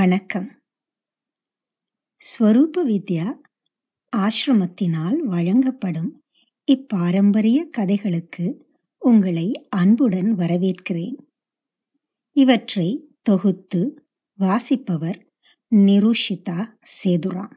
வணக்கம் ஸ்வரூப வித்யா ஆசிரமத்தினால் வழங்கப்படும் இப்பாரம்பரிய கதைகளுக்கு உங்களை அன்புடன் வரவேற்கிறேன் இவற்றை தொகுத்து வாசிப்பவர் நிருஷிதா சேதுராம்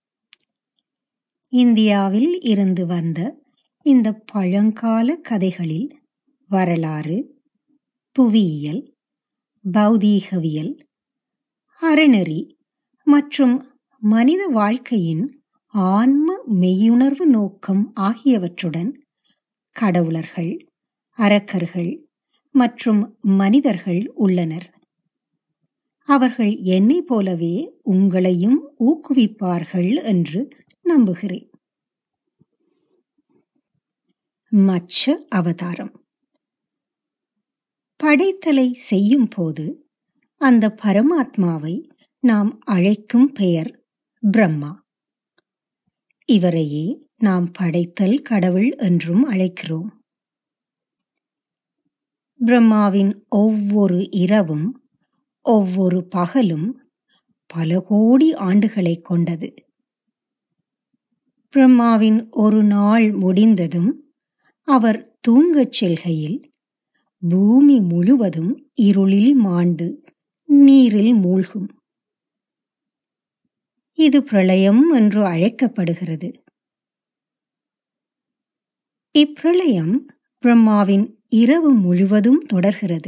இந்தியாவில் இருந்து வந்த இந்த பழங்கால கதைகளில் வரலாறு புவியியல் பௌதீகவியல் அறநெறி மற்றும் மனித வாழ்க்கையின் ஆன்ம மெய்யுணர்வு நோக்கம் ஆகியவற்றுடன் கடவுளர்கள் அரக்கர்கள் மற்றும் மனிதர்கள் உள்ளனர் அவர்கள் என்னை போலவே உங்களையும் ஊக்குவிப்பார்கள் என்று நம்புகிறேன் மச்ச அவதாரம் படைத்தலை செய்யும் போது அந்த பரமாத்மாவை நாம் அழைக்கும் பெயர் பிரம்மா இவரையே நாம் படைத்தல் கடவுள் என்றும் அழைக்கிறோம் பிரம்மாவின் ஒவ்வொரு இரவும் ஒவ்வொரு பகலும் பல கோடி ஆண்டுகளை கொண்டது பிரம்மாவின் ஒரு நாள் முடிந்ததும் அவர் தூங்கச் செல்கையில் பூமி முழுவதும் இருளில் மாண்டு நீரில் மூழ்கும் இது பிரளயம் என்று அழைக்கப்படுகிறது இப்பிரளயம் பிரம்மாவின் இரவு முழுவதும் தொடர்கிறது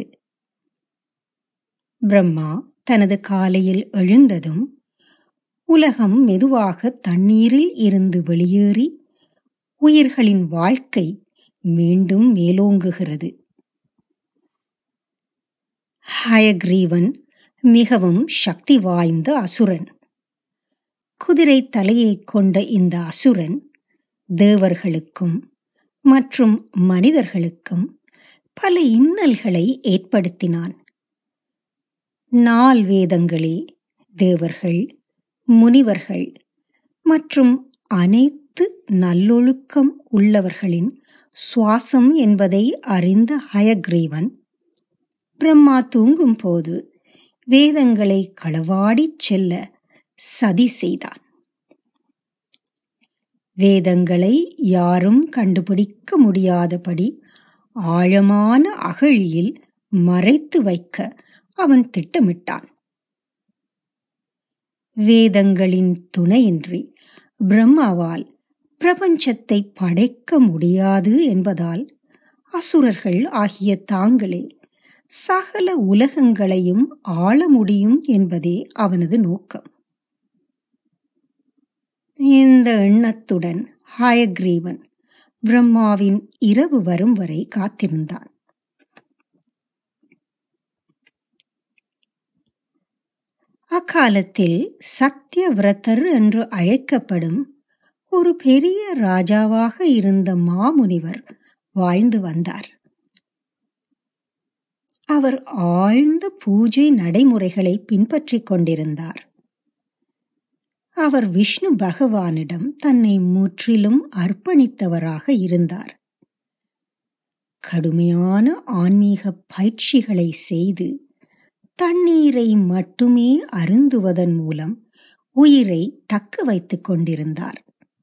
பிரம்மா தனது காலையில் எழுந்ததும் உலகம் மெதுவாக தண்ணீரில் இருந்து வெளியேறி உயிர்களின் வாழ்க்கை மீண்டும் மேலோங்குகிறது ஹயக்ரீவன் மிகவும் சக்தி வாய்ந்த அசுரன் குதிரை தலையை கொண்ட இந்த அசுரன் தேவர்களுக்கும் மற்றும் மனிதர்களுக்கும் பல இன்னல்களை ஏற்படுத்தினான் நால் வேதங்களே தேவர்கள் முனிவர்கள் மற்றும் அனைத்து நல்லொழுக்கம் உள்ளவர்களின் சுவாசம் என்பதை அறிந்த ஹயக்ரீவன் பிரம்மா தூங்கும் போது வேதங்களை களவாடிச் செல்ல சதி செய்தான் வேதங்களை யாரும் கண்டுபிடிக்க முடியாதபடி ஆழமான அகழியில் மறைத்து வைக்க அவன் திட்டமிட்டான் வேதங்களின் துணையின்றி பிரம்மாவால் பிரபஞ்சத்தை படைக்க முடியாது என்பதால் அசுரர்கள் ஆகிய தாங்களே சகல உலகங்களையும் ஆள முடியும் என்பதே அவனது நோக்கம் இந்த எண்ணத்துடன் ஹயக்ரீவன் பிரம்மாவின் இரவு வரும் வரை காத்திருந்தான் அக்காலத்தில் சத்தியவிரதர் என்று அழைக்கப்படும் ஒரு பெரிய ராஜாவாக இருந்த மாமுனிவர் வாழ்ந்து வந்தார் அவர் ஆழ்ந்த பூஜை நடைமுறைகளை பின்பற்றிக் கொண்டிருந்தார் அவர் விஷ்ணு பகவானிடம் தன்னை முற்றிலும் அர்ப்பணித்தவராக இருந்தார் கடுமையான ஆன்மீக பயிற்சிகளை செய்து தண்ணீரை மட்டுமே அருந்துவதன் மூலம் உயிரை தக்க வைத்துக் கொண்டிருந்தார்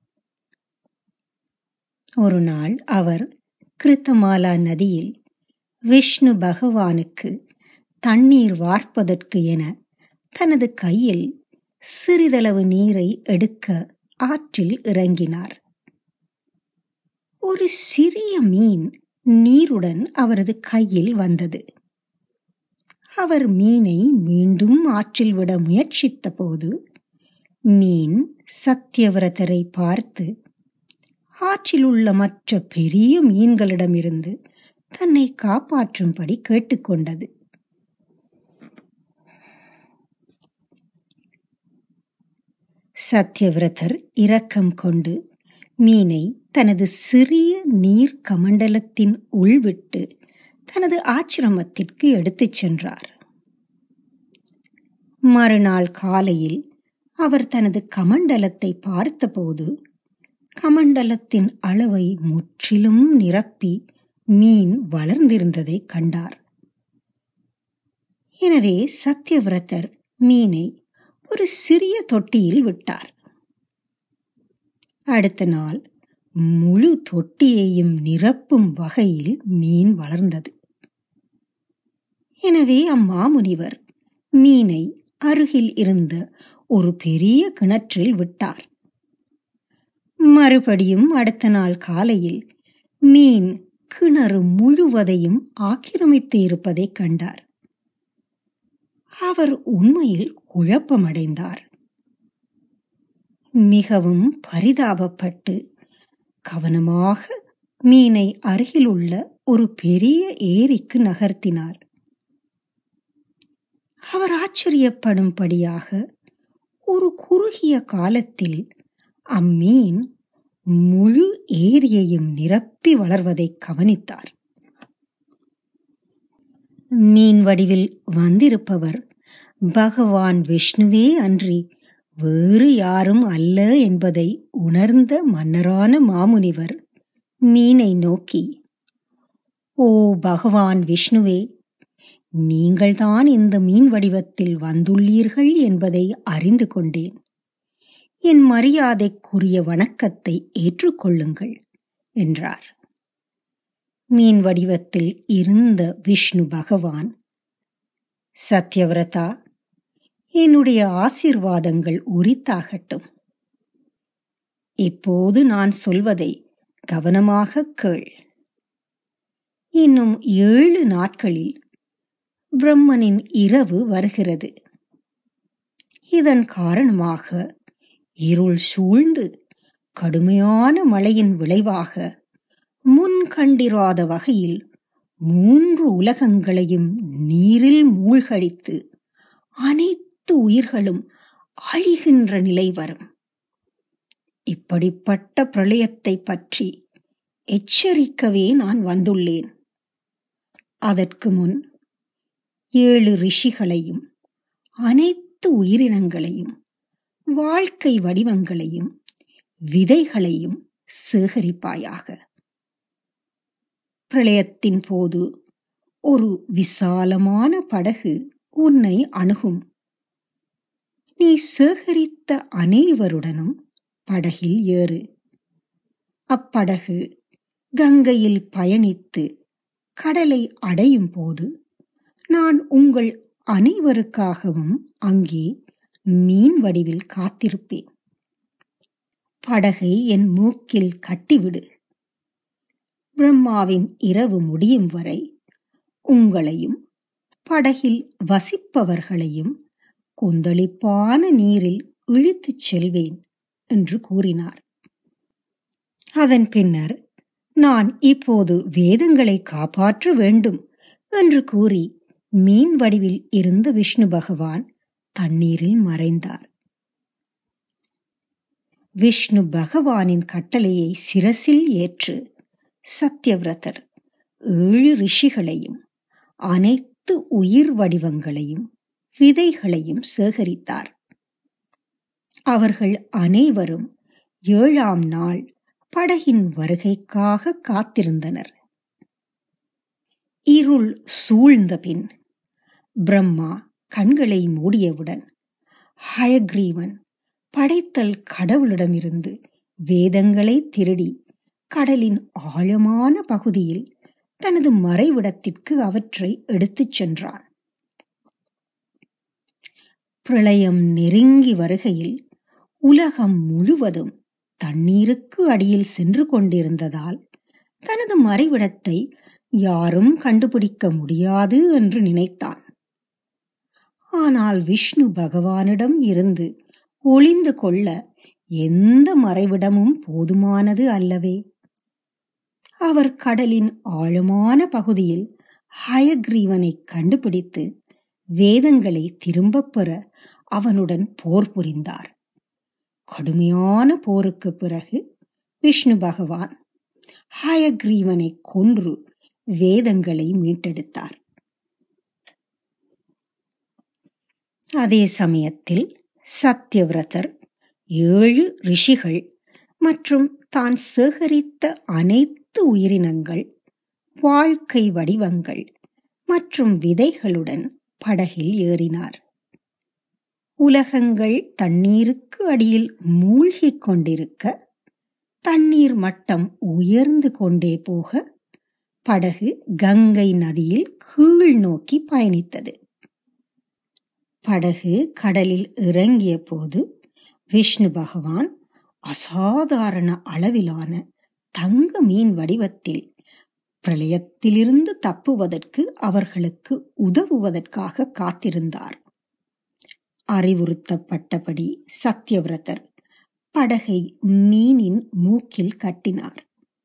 ஒரு நாள் அவர் கிருத்தமாலா நதியில் விஷ்ணு பகவானுக்கு தண்ணீர் வார்ப்பதற்கு என தனது கையில் சிறிதளவு நீரை எடுக்க ஆற்றில் இறங்கினார் ஒரு சிறிய மீன் நீருடன் அவரது கையில் வந்தது அவர் மீனை மீண்டும் ஆற்றில் விட முயற்சித்த போது மீன் சத்தியவிரதரை பார்த்து ஆற்றில் உள்ள மற்ற பெரிய மீன்களிடமிருந்து தன்னை காப்பாற்றும்படி கேட்டுக்கொண்டது சத்தியவிரதர் இரக்கம் கொண்டு மீனை தனது சிறிய நீர் கமண்டலத்தின் உள்விட்டு தனது ஆச்சிரமத்திற்கு எடுத்துச் சென்றார் மறுநாள் காலையில் அவர் தனது கமண்டலத்தை பார்த்தபோது கமண்டலத்தின் அளவை முற்றிலும் நிரப்பி மீன் வளர்ந்திருந்ததை கண்டார் எனவே சத்தியவிரதர் மீனை ஒரு சிறிய தொட்டியில் விட்டார் அடுத்த நாள் முழு தொட்டியையும் நிரப்பும் வகையில் மீன் வளர்ந்தது எனவே அம்மாமுனிவர் மீனை அருகில் இருந்த ஒரு பெரிய கிணற்றில் விட்டார் மறுபடியும் அடுத்த நாள் காலையில் மீன் கிணறு முழுவதையும் ஆக்கிரமித்து இருப்பதைக் கண்டார் அவர் உண்மையில் குழப்பமடைந்தார் மிகவும் பரிதாபப்பட்டு கவனமாக மீனை அருகிலுள்ள ஒரு பெரிய ஏரிக்கு நகர்த்தினார் அவர் ஆச்சரியப்படும்படியாக ஒரு குறுகிய காலத்தில் அம்மீன் முழு ஏரியையும் நிரப்பி வளர்வதை கவனித்தார் மீன் வடிவில் வந்திருப்பவர் பகவான் விஷ்ணுவே அன்றி வேறு யாரும் அல்ல என்பதை உணர்ந்த மன்னரான மாமுனிவர் மீனை நோக்கி ஓ பகவான் விஷ்ணுவே நீங்கள்தான் இந்த மீன் வடிவத்தில் வந்துள்ளீர்கள் என்பதை அறிந்து கொண்டேன் என் மரியாதைக்குரிய வணக்கத்தை ஏற்றுக்கொள்ளுங்கள் என்றார் மீன் வடிவத்தில் இருந்த விஷ்ணு பகவான் சத்யவிரதா என்னுடைய ஆசீர்வாதங்கள் உரித்தாகட்டும் இப்போது நான் சொல்வதை கவனமாக கேள் இன்னும் ஏழு நாட்களில் பிரம்மனின் இரவு வருகிறது இதன் காரணமாக இருள் சூழ்ந்து கடுமையான மழையின் விளைவாக முன் கண்டிராத வகையில் மூன்று உலகங்களையும் நீரில் மூழ்கடித்து அனைத்து உயிர்களும் அழிகின்ற நிலை வரும் இப்படிப்பட்ட பிரளயத்தை பற்றி எச்சரிக்கவே நான் வந்துள்ளேன் அதற்கு முன் ஏழு ரிஷிகளையும் அனைத்து உயிரினங்களையும் வாழ்க்கை வடிவங்களையும் விதைகளையும் சேகரிப்பாயாக பிரளயத்தின் போது ஒரு விசாலமான படகு உன்னை அணுகும் நீ சேகரித்த அனைவருடனும் படகில் ஏறு அப்படகு கங்கையில் பயணித்து கடலை அடையும் போது நான் உங்கள் அனைவருக்காகவும் அங்கே மீன் வடிவில் காத்திருப்பேன் படகை என் மூக்கில் கட்டிவிடு பிரம்மாவின் இரவு முடியும் வரை உங்களையும் படகில் வசிப்பவர்களையும் கொந்தளிப்பான நீரில் இழுத்துச் செல்வேன் என்று கூறினார் அதன் பின்னர் நான் இப்போது வேதங்களை காப்பாற்ற வேண்டும் என்று கூறி மீன் வடிவில் இருந்த விஷ்ணு பகவான் தண்ணீரில் மறைந்தார் விஷ்ணு பகவானின் கட்டளையை சிரசில் ஏற்று சத்யவிரதர் ஏழு ரிஷிகளையும் அனைத்து உயிர் வடிவங்களையும் விதைகளையும் சேகரித்தார் அவர்கள் அனைவரும் ஏழாம் நாள் படகின் வருகைக்காக காத்திருந்தனர் இருள் சூழ்ந்த பின் பிரம்மா கண்களை மூடியவுடன் ஹயக்ரீவன் படைத்தல் கடவுளிடமிருந்து வேதங்களை திருடி கடலின் ஆழமான பகுதியில் தனது மறைவிடத்திற்கு அவற்றை எடுத்துச் சென்றான் பிரளயம் நெருங்கி வருகையில் உலகம் முழுவதும் தண்ணீருக்கு அடியில் சென்று கொண்டிருந்ததால் தனது மறைவிடத்தை யாரும் கண்டுபிடிக்க முடியாது என்று நினைத்தான் ஆனால் விஷ்ணு பகவானிடம் இருந்து ஒளிந்து கொள்ள எந்த மறைவிடமும் போதுமானது அல்லவே அவர் கடலின் ஆழமான பகுதியில் ஹயக்ரீவனை கண்டுபிடித்து வேதங்களை திரும்பப் பெற அவனுடன் போர் புரிந்தார் கடுமையான போருக்கு பிறகு விஷ்ணு பகவான் ஹயக்ரீவனை கொன்று வேதங்களை மீட்டெடுத்தார் அதே சமயத்தில் சத்யவிரதர் ஏழு ரிஷிகள் மற்றும் தான் சேகரித்த அனைத்து உயிரினங்கள் வாழ்க்கை வடிவங்கள் மற்றும் விதைகளுடன் படகில் ஏறினார் உலகங்கள் தண்ணீருக்கு அடியில் மூழ்கிக் கொண்டிருக்க தண்ணீர் மட்டம் உயர்ந்து கொண்டே போக படகு கங்கை நதியில் கீழ் நோக்கி பயணித்தது படகு கடலில் இறங்கிய போது விஷ்ணு பகவான் அசாதாரண அளவிலான தங்க மீன் வடிவத்தில் பிரளயத்திலிருந்து தப்புவதற்கு அவர்களுக்கு உதவுவதற்காக காத்திருந்தார் அறிவுறுத்தப்பட்டபடி சத்யவிரதர் படகை மீனின் மூக்கில் கட்டினார்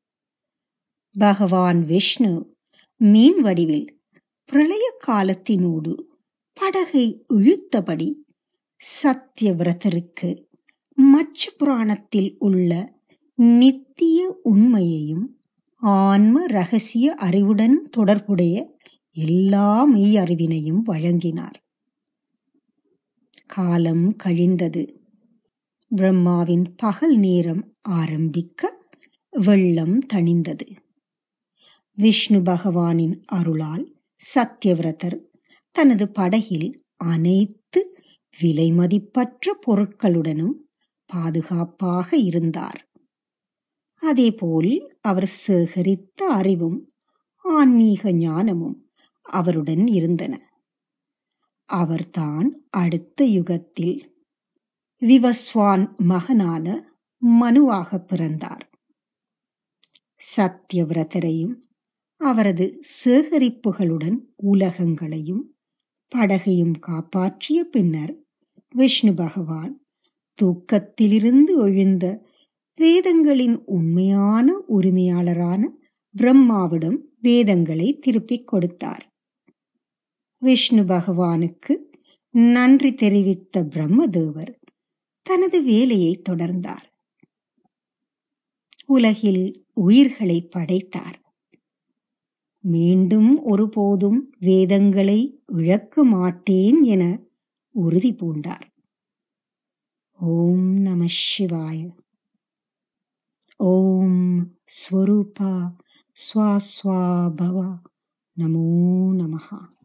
பகவான் விஷ்ணு மீன் வடிவில் பிரளய காலத்தினோடு படகை இழுத்தபடி சத்யவிரதருக்கு மச்ச புராணத்தில் உள்ள நித்திய உண்மையையும் ஆன்ம ரகசிய அறிவுடன் தொடர்புடைய எல்லா மெய் அறிவினையும் வழங்கினார் காலம் கழிந்தது பிரம்மாவின் பகல் நேரம் ஆரம்பிக்க வெள்ளம் தணிந்தது விஷ்ணு பகவானின் அருளால் சத்யவிரதர் தனது படகில் அனைத்து விலைமதிப்பற்ற பொருட்களுடனும் பாதுகாப்பாக இருந்தார் அதேபோல் அவர் சேகரித்த அறிவும் ஆன்மீக ஞானமும் அவருடன் இருந்தன அவர்தான் அடுத்த யுகத்தில் விவஸ்வான் மகனான மனுவாக பிறந்தார் சத்யவிரதரையும் அவரது சேகரிப்புகளுடன் உலகங்களையும் படகையும் காப்பாற்றிய பின்னர் விஷ்ணு பகவான் தூக்கத்திலிருந்து எழுந்த வேதங்களின் உண்மையான உரிமையாளரான பிரம்மாவிடம் வேதங்களை திருப்பிக் கொடுத்தார் விஷ்ணு பகவானுக்கு நன்றி தெரிவித்த பிரம்மதேவர் தனது வேலையை தொடர்ந்தார் உலகில் உயிர்களை படைத்தார் மீண்டும் ஒருபோதும் வேதங்களை இழக்க மாட்டேன் என உறுதி பூண்டார் ஓம் நம சிவாய ஓம் ஸ்வரூபா ஸ்வாஸ்வாபவ நமோ நமஹா